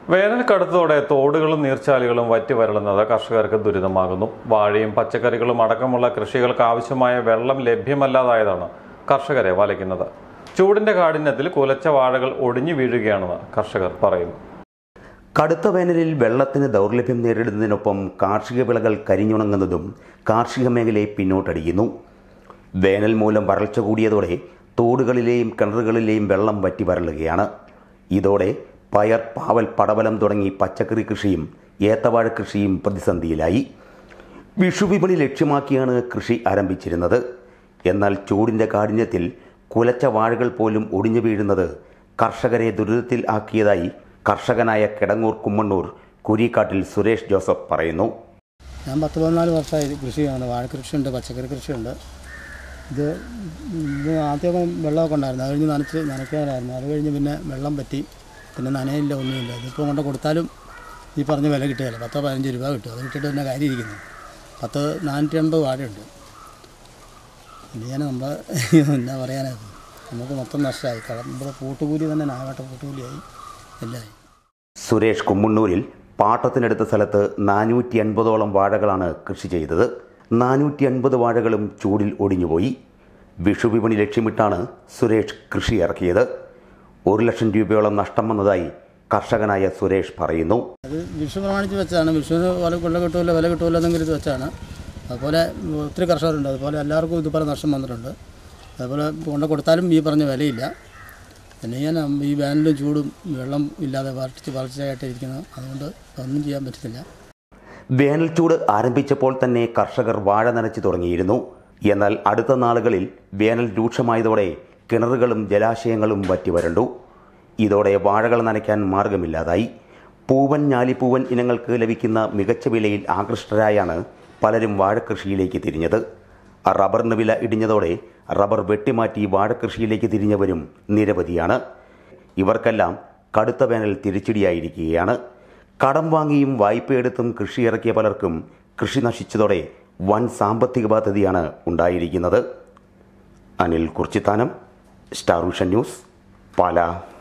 വേനൽ കടുത്തോടെ തോടുകളും നീർച്ചാലുകളും വറ്റി വരളുന്നത് കർഷകർക്ക് ദുരിതമാകുന്നു വാഴയും പച്ചക്കറികളും അടക്കമുള്ള കൃഷികൾക്ക് ആവശ്യമായ വെള്ളം ലഭ്യമല്ലാതായതാണ് കർഷകരെ വലയ്ക്കുന്നത് ചൂടിന്റെ കാഠിന്യത്തിൽ കുലച്ച വാഴകൾ ഒടിഞ്ഞു വീഴുകയാണെന്ന് കർഷകർ പറയുന്നു കടുത്ത വേനലിൽ വെള്ളത്തിന് ദൗർലഭ്യം നേരിടുന്നതിനൊപ്പം കാർഷിക വിളകൾ കരിഞ്ഞുണങ്ങുന്നതും കാർഷിക മേഖലയെ പിന്നോട്ടടിക്കുന്നു വേനൽ മൂലം വരൾച്ച കൂടിയതോടെ തോടുകളിലെയും കിണറുകളിലെയും വെള്ളം വറ്റി വരളുകയാണ് ഇതോടെ പയർ പാവൽ പടവലം തുടങ്ങി പച്ചക്കറി കൃഷിയും ഏത്തവാഴ കൃഷിയും പ്രതിസന്ധിയിലായി വിഷുവിപണി ലക്ഷ്യമാക്കിയാണ് കൃഷി ആരംഭിച്ചിരുന്നത് എന്നാൽ ചൂടിന്റെ കാഠിന്യത്തിൽ കുലച്ച വാഴകൾ പോലും ഒടിഞ്ഞു വീഴുന്നത് കർഷകരെ ദുരിതത്തിൽ ആക്കിയതായി കർഷകനായ കിടങ്ങൂർ കുമ്മണ്ണൂർ കുരിക്കാട്ടിൽ സുരേഷ് ജോസഫ് പറയുന്നു ഞാൻ പത്ത് പതിനാല് വർഷമായി കൃഷി ചെയ്യുന്നത് വാഴ കൃഷിയുണ്ട് പച്ചക്കറി കൃഷിയുണ്ട് ഇത് ഇത് ആദ്യമൊക്കെ വെള്ളമൊക്കെ ഉണ്ടായിരുന്നു അത് കഴിഞ്ഞ് നനച്ച് നനയ്ക്കാനായിരുന്നു അത് കഴിഞ്ഞ് പിന്നെ വെള്ളം പറ്റി പിന്നെ നനയില്ല ഒന്നുമില്ല ഇതിപ്പോൾ കൊണ്ട് കൊടുത്താലും ഈ പറഞ്ഞ വില കിട്ടുകയില്ല പത്തോ പതിനഞ്ച് രൂപ കിട്ടും അത് കിട്ടിയിട്ട് തന്നെ കാര്യം ഇരിക്കുന്നു പത്ത് നാനൂറ്റി അൻപത് വാഴയുണ്ട് ഇത് ഞാൻ നമ്മൾ എന്നാ പറയാനത് നമുക്ക് മൊത്തം നഷ്ടമായി കാരണം നമ്മുടെ കൂട്ടുകൂലി തന്നെ നായവട്ട കൂട്ടുകൂലിയായി എല്ലാമായി സുരേഷ് കുമ്മണ്ണൂരിൽ പാട്ടത്തിനെടുത്ത സ്ഥലത്ത് നാനൂറ്റി അൻപതോളം വാഴകളാണ് കൃഷി ചെയ്തത് നാനൂറ്റി അൻപത് വാഴകളും ചൂടിൽ ഒടിഞ്ഞുപോയി വിഷുവിപണി ലക്ഷ്യമിട്ടാണ് സുരേഷ് കൃഷി ഇറക്കിയത് ഒരു ലക്ഷം രൂപയോളം നഷ്ടം വന്നതായി കർഷകനായ സുരേഷ് പറയുന്നു അത് വിഷു പ്രമാണിച്ച് വെച്ചാണ് വിഷുവിന് വില കൊള്ള കിട്ടുമല്ലോ വില കിട്ടുമല്ലോ എന്നെങ്കിലും ഇത് വെച്ചാണ് അതുപോലെ ഒത്തിരി കർഷകരുണ്ട് അതുപോലെ എല്ലാവർക്കും ഇതുപോലെ നഷ്ടം വന്നിട്ടുണ്ട് അതുപോലെ കൊണ്ട് കൊടുത്താലും ഈ പറഞ്ഞ വിലയില്ല പിന്നെ ഞാൻ ഈ വേനലും ചൂടും വെള്ളം ഇല്ലാതെ വരച്ച് വരൾച്ചയായിട്ട് ഇരിക്കുന്നത് അതുകൊണ്ട് ഒന്നും ചെയ്യാൻ പറ്റത്തില്ല വേനൽ ചൂട് ആരംഭിച്ചപ്പോൾ തന്നെ കർഷകർ വാഴ നനച്ചു തുടങ്ങിയിരുന്നു എന്നാൽ അടുത്ത നാളുകളിൽ വേനൽ രൂക്ഷമായതോടെ കിണറുകളും ജലാശയങ്ങളും വറ്റിവരണ്ടു ഇതോടെ വാഴകൾ നനയ്ക്കാൻ മാർഗമില്ലാതായി പൂവൻ ഞാലിപ്പൂവൻ ഇനങ്ങൾക്ക് ലഭിക്കുന്ന മികച്ച വിലയിൽ ആകൃഷ്ടരായാണ് പലരും വാഴക്കൃഷിയിലേക്ക് തിരിഞ്ഞത് റബ്ബറിന് വില ഇടിഞ്ഞതോടെ റബ്ബർ വെട്ടിമാറ്റി വാഴക്കൃഷിയിലേക്ക് തിരിഞ്ഞവരും നിരവധിയാണ് ഇവർക്കെല്ലാം കടുത്ത വേനൽ തിരിച്ചടിയായിരിക്കുകയാണ് കടം വാങ്ങിയും വായ്പയെടുത്തും കൃഷി ഇറക്കിയ പലർക്കും കൃഷി നശിച്ചതോടെ വൻ സാമ്പത്തിക ബാധ്യതയാണ് ഉണ്ടായിരിക്കുന്നത് Anil Kurichithanam Star Vision News Pala